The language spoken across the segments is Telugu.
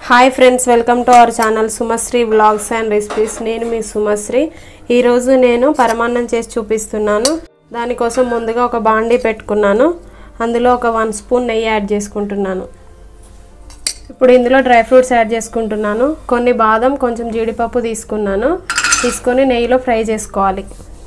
hi friends welcome to our channel Sumasri blogs and recipes నేను మీ సుమశ్రీ ఈరోజు నేను పరమాన్నం చేసి చూపిస్తున్నాను దానికోసం ముందుగా ఒక బాండీ పెట్టుకున్నాను అందులో ఒక వన్ స్పూన్ నెయ్యి యాడ్ చేసుకుంటున్నాను ఇప్పుడు ఇందులో డ్రై ఫ్రూట్స్ యాడ్ చేసుకుంటున్నాను కొన్ని బాదం కొంచెం జీడిపప్పు తీసుకున్నాను తీసుకొని నెయ్యిలో ఫ్రై చేసుకోవాలి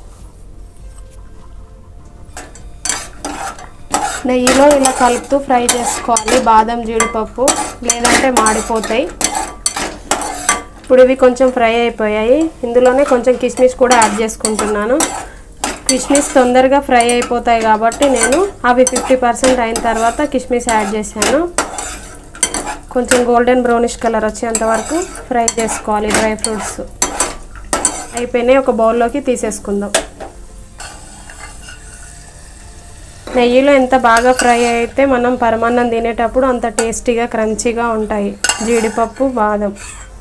నెయ్యిలో ఇలా కలుపుతూ ఫ్రై చేసుకోవాలి బాదం జీడిపప్పు లేదంటే మాడిపోతాయి ఇప్పుడు ఇవి కొంచెం ఫ్రై అయిపోయాయి ఇందులోనే కొంచెం కిస్మిస్ కూడా యాడ్ చేసుకుంటున్నాను కిస్మిస్ తొందరగా ఫ్రై అయిపోతాయి కాబట్టి నేను అవి ఫిఫ్టీ పర్సెంట్ అయిన తర్వాత కిస్మిస్ యాడ్ చేశాను కొంచెం గోల్డెన్ బ్రౌనిష్ కలర్ వచ్చేంత వరకు ఫ్రై చేసుకోవాలి డ్రై ఫ్రూట్స్ అయిపోయినాయి ఒక బౌల్లోకి తీసేసుకుందాం నెయ్యిలో ఎంత బాగా ఫ్రై అయితే మనం పరమాన్నం తినేటప్పుడు అంత టేస్టీగా క్రంచీగా ఉంటాయి జీడిపప్పు బాదం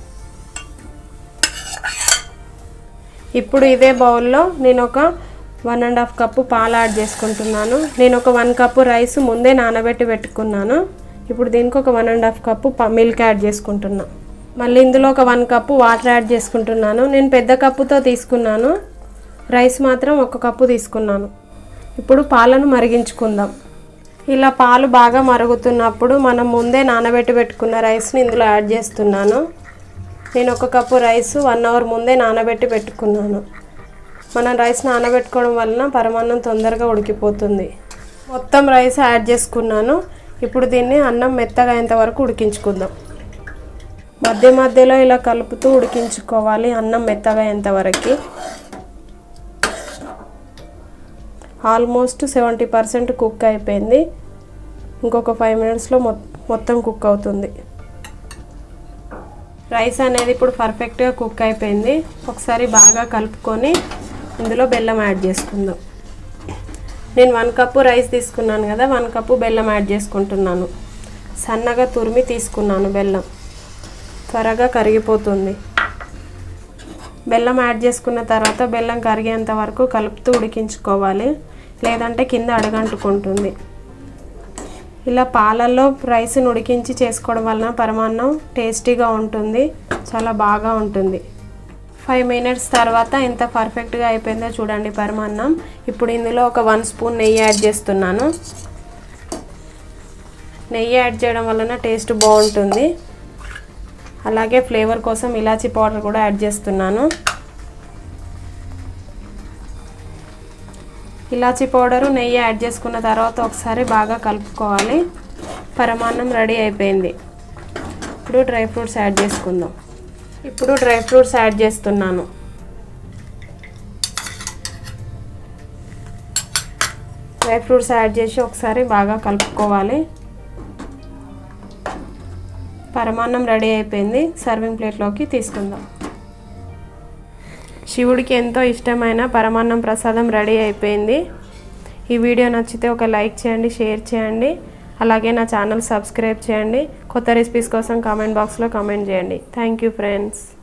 ఇప్పుడు ఇదే బౌల్లో నేను ఒక వన్ అండ్ హాఫ్ కప్పు పాలు యాడ్ చేసుకుంటున్నాను నేను ఒక వన్ కప్పు రైస్ ముందే నానబెట్టి పెట్టుకున్నాను ఇప్పుడు దీనికి ఒక one and half cup milk add చేసుకుంటున్నా మళ్ళీ ఇందులో ఒక వన్ కప్పు వాటర్ యాడ్ చేసుకుంటున్నాను నేను పెద్ద కప్పుతో తీసుకున్నాను రైస్ మాత్రం ఒక కప్పు తీసుకున్నాను ఇప్పుడు పాలను మరిగించుకుందాం ఇలా పాలు బాగా మరుగుతున్నప్పుడు మనం ముందే నానబెట్టి పెట్టుకున్న రైస్ని ఇందులో యాడ్ చేస్తున్నాను నేను ఒక కప్పు రైస్ వన్ అవర్ ముందే నానబెట్టి పెట్టుకున్నాను మనం రైస్ నానబెట్టుకోవడం వలన పరమాన్నం తొందరగా ఉడికిపోతుంది మొత్తం రైస్ యాడ్ చేసుకున్నాను ఇప్పుడు దీన్ని అన్నం మెత్తగా అయ్యేంత వరకు ఉడికించుకుందాం మధ్య మధ్యలో ఇలా కలుపుతూ ఉడికించుకోవాలి అన్నం మెత్తగా అయ్యేంత వరకు ఆల్మోస్ట్ సెవెంటీ పర్సెంట్ కుక్ అయిపోయింది ఇంకొక ఫైవ్ మినిట్స్లో మొత్తం కుక్ అవుతుంది రైస్ అనేది ఇప్పుడు పర్ఫెక్ట్గా కుక్ అయిపోయింది ఒకసారి బాగా కలుపుకొని ఇందులో బెల్లం యాడ్ చేసుకుందాం నేను వన్ కప్పు రైస్ తీసుకున్నాను కదా వన్ కప్పు బెల్లం యాడ్ చేసుకుంటున్నాను సన్నగా తురిమి తీసుకున్నాను బెల్లం త్వరగా కరిగిపోతుంది బెల్లం యాడ్ చేసుకున్న తర్వాత బెల్లం కరిగేంత వరకు కలుపుతూ ఉడికించుకోవాలి లేదంటే కింద అడగంటుకుంటుంది ఇలా పాలల్లో రైస్ని ఉడికించి చేసుకోవడం వలన పరమాన్నం టేస్టీగా ఉంటుంది చాలా బాగా ఉంటుంది ఫైవ్ మినిట్స్ తర్వాత ఎంత పర్ఫెక్ట్గా అయిపోయిందో చూడండి పరమాన్నం ఇప్పుడు ఇందులో ఒక వన్ స్పూన్ నెయ్యి యాడ్ చేస్తున్నాను నెయ్యి యాడ్ చేయడం వలన టేస్ట్ బాగుంటుంది అలాగే ఫ్లేవర్ కోసం ఇలాచీ పౌడర్ కూడా యాడ్ చేస్తున్నాను ఇలాచీ పౌడరు నెయ్యి యాడ్ చేసుకున్న తర్వాత ఒకసారి బాగా కలుపుకోవాలి పరమాన్నం రెడీ అయిపోయింది ఇప్పుడు డ్రై ఫ్రూట్స్ యాడ్ చేసుకుందాం ఇప్పుడు డ్రై ఫ్రూట్స్ యాడ్ చేస్తున్నాను డ్రై ఫ్రూట్స్ యాడ్ చేసి ఒకసారి బాగా కలుపుకోవాలి పరమాన్నం రెడీ అయిపోయింది సర్వింగ్ ప్లేట్లోకి తీసుకుందాం శివుడికి ఎంతో ఇష్టమైన పరమాన్నం ప్రసాదం రెడీ అయిపోయింది ఈ వీడియో నచ్చితే ఒక లైక్ చేయండి షేర్ చేయండి అలాగే నా ఛానల్ సబ్స్క్రైబ్ చేయండి కొత్త రెసిపీస్ కోసం కామెంట్ బాక్స్లో కామెంట్ చేయండి థ్యాంక్ యూ ఫ్రెండ్స్